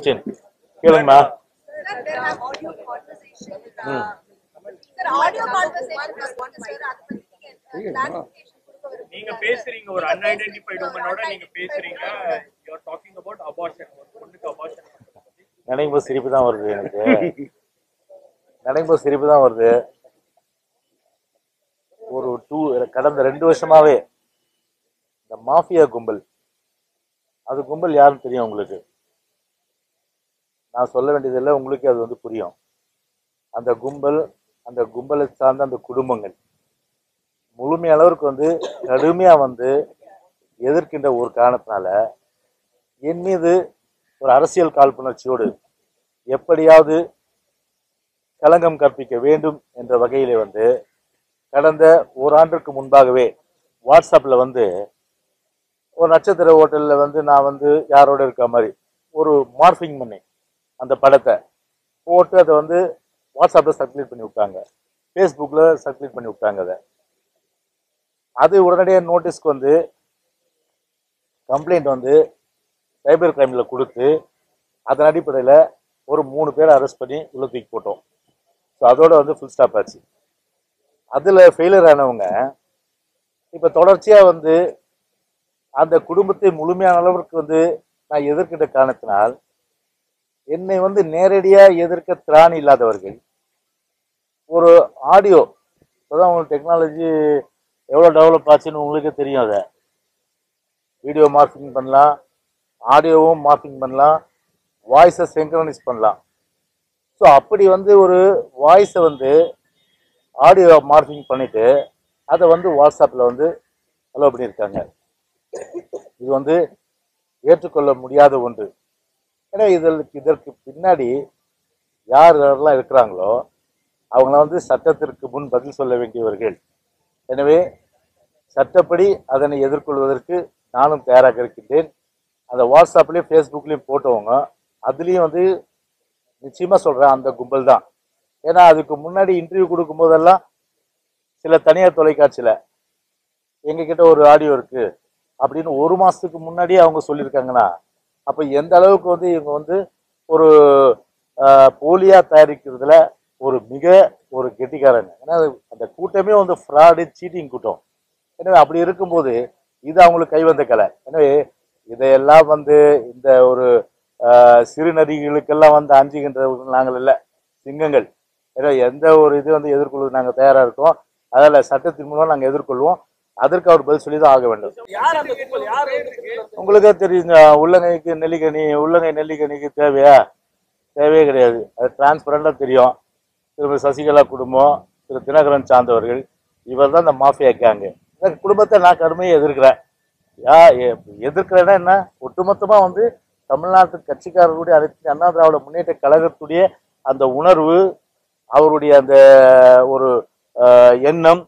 சரி கேளுங்கம்மா Sir, there have audio conversation. Uh, sir, audio conversation was what, sir? அதை பத்தி நீங்க, uh, clarification கொடுக்க விரும்புறீங்களா, நீங்க sir? பேசுறீங்க ஒரு நீங்க அன்ஐடென்டிஃபைடு பேசுறீங்க, உமனோட ஒரு நீங்க பேசுறீங்க you are talking about abortion ஒரு பொண்ணுக்கு அபார்ஷன் நினைக்கும் போது சிரிப்பு தான் வருது எனக்கு நினைக்கும் போது சிரிப்பு தான் வருது ஒரு டூ கடந்த ரெண்டு வருஷமாவே இந்த மாஃபியா கும்பல் அது கும்பல் யாருன்னு தெரியும் உங்களுக்கு நான் சொல்ல வேண்டியதில்லை உங்களுக்கே அது வந்து புரியும் அந்த கும்பல் அந்த கும்பலை சார்ந்த அந்த குடும்பங்கள் முழுமையளவிற்கு வந்து கடுமையா வந்து எதிர்க்கின்ற ஒரு காரணத்தினால என் மீது ஒரு அரசியல் காழ்ப்புணர்ச்சியோடு எப்படியாவது களங்கம் கற்பிக்க வேண்டும் என்ற வகையிலே வந்து கடந்த ஓராண்டிற்கு முன்பாகவே வாட்ஸ்அப்பில் வந்து ஒரு நட்சத்திர ஹோட்டலில் வந்து நான் வந்து யாரோட இருக்க மாதிரி ஒரு மார்ஃபிங் பண்ணி அந்த படத்தை போட்டு அதை வந்து வாட்ஸ்அப்பில் சர்க்குலேட் பண்ணி விட்டாங்க ஃபேஸ்புக்கில் சர்க்குலேட் பண்ணி விட்டாங்க அதை அது உடனடியாக நோட்டீஸ்க்கு வந்து கம்ப்ளைண்ட் வந்து சைபர் கிரைமில் கொடுத்து அதன் அடிப்படையில் ஒரு மூணு பேரை அரெஸ்ட் பண்ணி உள்ள தூக்கி போட்டோம் ஸோ அதோட வந்து ஃபுல் ஸ்டாப் ஆச்சு அதில் ஃபெயிலியர் ஆனவங்க இப்போ தொடர்ச்சியாக வந்து அந்த குடும்பத்தை முழுமையான அளவிற்கு வந்து நான் எதிர்க்கின்ற காரணத்தினால் என்னை வந்து நேரடியாக எதிர்க்க திராணி இல்லாதவர்கள் ஒரு ஆடியோ இப்போதான் உங்களுக்கு டெக்னாலஜி எவ்வளோ டெவலப் ஆச்சுன்னு உங்களுக்கே தெரியும் அதை வீடியோ மார்க்கிங் பண்ணலாம் ஆடியோவும் மார்க்கிங் பண்ணலாம் வாய்ஸை சிங்க்ரனைஸ் பண்ணலாம் ஸோ அப்படி வந்து ஒரு வாய்ஸை வந்து ஆடியோ மார்க்கிங் பண்ணிட்டு அதை வந்து வாட்ஸ்அப்பில் வந்து அலோவ் பண்ணியிருக்காங்க இது வந்து ஏற்றுக்கொள்ள முடியாத ஒன்று ஏன்னா இதில் இதற்கு பின்னாடி யார் யாரெல்லாம் இருக்கிறாங்களோ அவங்கள வந்து சட்டத்திற்கு முன் பதில் சொல்ல வேண்டியவர்கள் எனவே சட்டப்படி அதனை எதிர்கொள்வதற்கு நானும் தயாராக இருக்கின்றேன் அந்த வாட்ஸ்அப்லேயும் ஃபேஸ்புக்லேயும் போட்டவங்க அதுலேயும் வந்து நிச்சயமாக சொல்கிறேன் அந்த கும்பல் தான் ஏன்னா அதுக்கு முன்னாடி இன்டர்வியூ கொடுக்கும்போதெல்லாம் சில தனியார் தொலைக்காட்சியில் எங்ககிட்ட ஒரு ஆடியோ இருக்குது அப்படின்னு ஒரு மாதத்துக்கு முன்னாடியே அவங்க சொல்லியிருக்காங்கன்னா அப்போ எந்த அளவுக்கு வந்து இவங்க வந்து ஒரு போலியாக தயாரிக்கிறதுல ஒரு மிக ஒரு கெட்டிக்காரங்க ஏன்னா அது அந்த கூட்டமே வந்து ஃப்ராடு சீட்டிங் கூட்டம் எனவே அப்படி இருக்கும்போது இது அவங்களுக்கு கைவந்த கலை எனவே இதையெல்லாம் வந்து இந்த ஒரு ஆஹ், சிறு நதிகளுக்கெல்லாம் வந்து அஞ்சுகின்றவர்கள் நாங்கள் இல்லை சிங்கங்கள் ஏன்னா எந்த ஒரு இது வந்து எதிர்கொள்வது நாங்கள் தயாராக இருக்கோம் அதில் சட்டத்தின் மூலம் நாங்கள் எதிர்கொள்வோம் அதற்கு அவர் பதில் சொல்லி தான் ஆக வேண்டும் யார் அந்த கும்பல் யார் இருக்கு உங்களுக்கே தெரியுங்க உள்ளங்கைக்கு நெல்லிக்கனி உள்ளங்கை நெல்லிக்கனிக்கு தேவையா தேவையே கிடையாது அது டிரான்ஸ்பரண்டாக தெரியும் திரும்ப சசிகலா குடும்பம் திரு தினகரன் சார்ந்தவர்கள் இவர் தான் இந்த மாஃபியா கேங்கு இந்த குடும்பத்தை நான் கடுமையை எதிர்க்கிறேன் யா எ- எதிர்க்கிறேன்னா என்ன ஒட்டுமொத்தமாக வந்து தமிழ்நாட்டு கட்சிக்காரர்களுடைய அனைத்து அண்ணா திராவிட முன்னேற்ற கழகத்துடைய அந்த உணர்வு அவருடைய அந்த ஒரு ஆஹ், எண்ணம்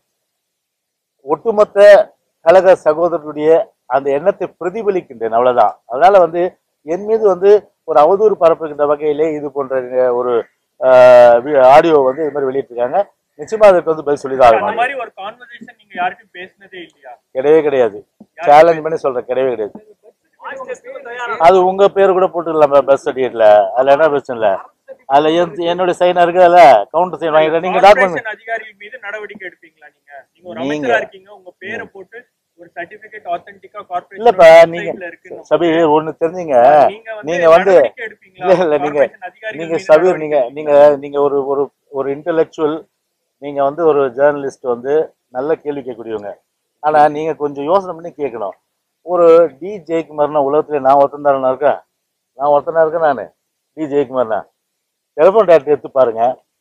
ஒட்டுமொத்த கழக சகோதரருடைய அந்த எண்ணத்தை பிரதிபலிக்கின்றேன் அவ்வளவுதான் அதனால வந்து என் மீது வந்து ஒரு அவதூறு பரப்புகின்ற வகையிலே இது போன்ற அஹ், ஒரு ஆடியோ வந்து இது மாதிரி வெளியிட்டிருக்காங்க நிச்சயமா அதுக்கு வந்து பதில் சொல்லி தான் அந்த ஆகணும் மாதிரி ஒரு கான்வர்சேஷன் நீங்க யார்கிட்டயும் பேசினதே இல்லையா கிடையவே கிடையாது சேலஞ்ச் பண்ணி சொல்றேன் கிடையவே கிடையாது அது உங்க பேர் கூட போட்டுக்கலாமா பஸ் சர்டிஃபிகேட்ல அதுல என்ன பிரச்சனை இல்ல அதுல என்- என்னுடைய சைன் இருக்குதுல்ல கவுண்டர் சைன் வாங்கிட்டு நீங்க டாக்குமெண்ட் Corporation அதிகாரிகள் மீது நடவடிக்கை எடுப்பீங்களா நீங்க நீங்க ஒரு நீங்க- அமைச்சரா இருக்கீங்க உங்க பேரை போட்டு ஒரு சர்டிபிகேட் ஆத்தென்டிக்கா இல்லப்பா கார்ப்பரேஷன் நீங்க இருக்கு சபீர் ஒண்ணு தெரிஞ்சுங்க நீங்க வந்து நீங்க வந்து நடவடிக்கை எடுப்பீங்களா? இல்ல இல்ல நீங்க Corporation அதிகாரிகள் நீங்க மீது சபீர் நடவடிக்கை நீங்க நீங்க நீங்க ஒரு ஒரு ஒரு இன்டெலெக்சுவல் நீங்க வந்து ஒரு ஜேர்னலிஸ்ட் வந்து நல்ல கேள்வி கேட்கக்கூடியவங்க ஆனா நீங்க கொஞ்சம் யோசனை பண்ணி கேட்கணும் ஒரு டி ஜெயக்குமார்னா உலகத்துல நான் ஒருத்தன் தானே இருக்கேன் நான் ஒருத்தனா இருக்கேன் நான் டி ஜெயக்குமார்னா டெலிஃபோன் டேரக்டர் எடுத்து பாருங்க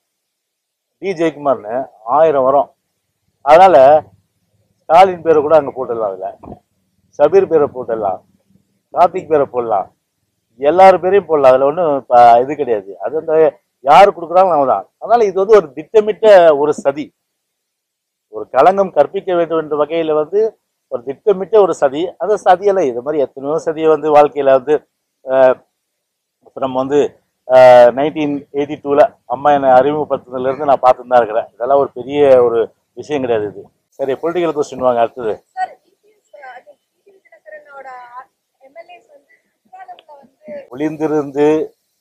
டி ஜெயக்குமார்னு ஆயிரம் வரும் அதனால ஸ்டாலின் பேரை கூட அங்க போட்டுடலாம் அதுல சபீர் பேரை போட்டுடலாம் கார்த்திக் பேரை போடலாம் எல்லார் பேரையும் போடலாம் அதில் ஒன்றும் இது கிடையாது அது அந்த யார் கொடுக்குறாங்க அவங்க தான் அதனால இது வந்து ஒரு திட்டமிட்ட ஒரு சதி ஒரு களங்கம் கற்பிக்க வேண்டும் என்ற வகையில் வந்து ஒரு திட்டமிட்ட ஒரு சதி அந்த சதியெல்லாம் இது மாதிரி எத்தனையோ சதியை வந்து வாழ்க்கையில் வந்து அஹ், இப்ப நம்ம வந்து நைன்டீன் எயிட்டி டூவில் அம்மா என்னை அறிமுகப்படுத்துனதுலேருந்து நான் பார்த்துட்டு தான் இருக்கிறேன் இதெல்லாம் ஒரு பெரிய ஒரு விஷயம் கிடையாது இது சரி பொலிட்டிக்கல் கொஸ்டின் வாங்க அடுத்தது Sir, EPS, uh, I mean, EPS தினகரனோட MLAs வந்து குற்றாலம்ல வந்து ஒளிந்திருந்து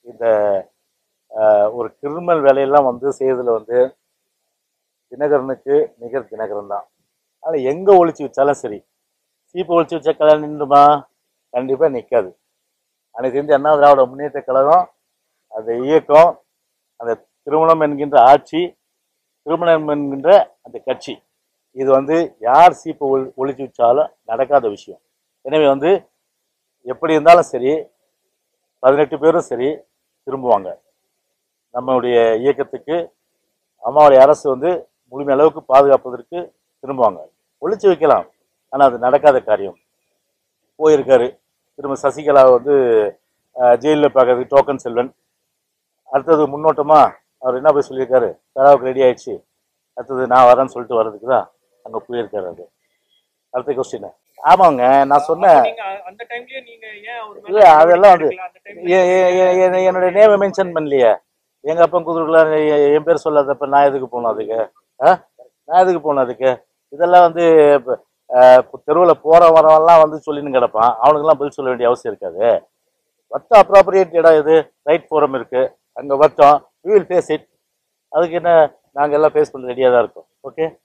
இந்த ஆஹ், ஒரு கிரிமினல் வேலையெல்லாம் வந்து செய்யறதுல வந்து தினகரனுக்கு நிகர் தினகரன் தான் ஆனால் எங்கே ஒழிச்சு வச்சாலும் சரி சீப்பு ஒழிச்சு வச்சா கல்யாணம் நின்றுமா கண்டிப்பாக நிற்காது அன்னைக்கு தெரிஞ்ச அண்ணா திராவிட முன்னேற்ற கழகம் அந்த இயக்கம் அந்த திருமணம் என்கின்ற ஆட்சி திருமணம் என்கின்ற அந்த கட்சி இது வந்து யார் சீப்பை ஒழி ஒழிச்சு வச்சாலும் நடக்காத விஷயம் எனவே வந்து எப்படி இருந்தாலும் சரி பதினெட்டு பேரும் சரி திரும்புவாங்க நம்மளுடைய இயக்கத்துக்கு அம்மாவுடைய அரசு வந்து முழுமை அளவுக்கு பாதுகாப்பதற்கு திரும்புவாங்க ஒழிச்சு வைக்கலாம் ஆனால் அது நடக்காத காரியம் போயிருக்காரு திரும்ப சசிகலா வந்து ஜெயிலில் பார்க்கறதுக்கு டோக்கன் செல்வன் அடுத்தது முன்னோட்டமா அவர் என்ன போய் சொல்லியிருக்காரு தராவுக்கு ரெடி ஆயிடுச்சு அடுத்தது நான் வரேன்னு சொல்லிட்டு வர்றதுக்கு தான் அங்கே போயிருக்காரு அது அடுத்த கொஸ்டின் ஆமாங்க நான் சொன்னேன் நீங்க அந்த டைம்லயே நீங்க ஏன் அவர் மேல இல்ல, அதெல்லாம் வந்து- எடுக்கல? அந்த டைம்ல எ- எ- எ- எ- என்னுடைய நேமை மென்ஷன் பண்ணலையே எங்க அப்பன் குதிரைக்குள்ள என் பேர் சொல்லாதப்ப நான் எதுக்கு போகணும் அதுக்கு ஆ? நான் எதுக்கு போகணும் அதுக்கு இதெல்லாம் வந்து தெருவில் போற வரவெல்லாம் வந்து சொல்லின்னு கிடப்பான் அவனுக்கெல்லாம் பதில் சொல்ல வேண்டிய அவசியம் இருக்காது வட்டம் அப்ராப்ரியேட் இடம் இது ரைட் ஃபோரம் இருக்கு அங்க வட்டம் வி வில் ஃபேஸ் இட் அதுக்கு என்ன நாங்க எல்லாம் ஃபேஸ் பண்ண ரெடியாக தான் இருக்கோம் ஓகே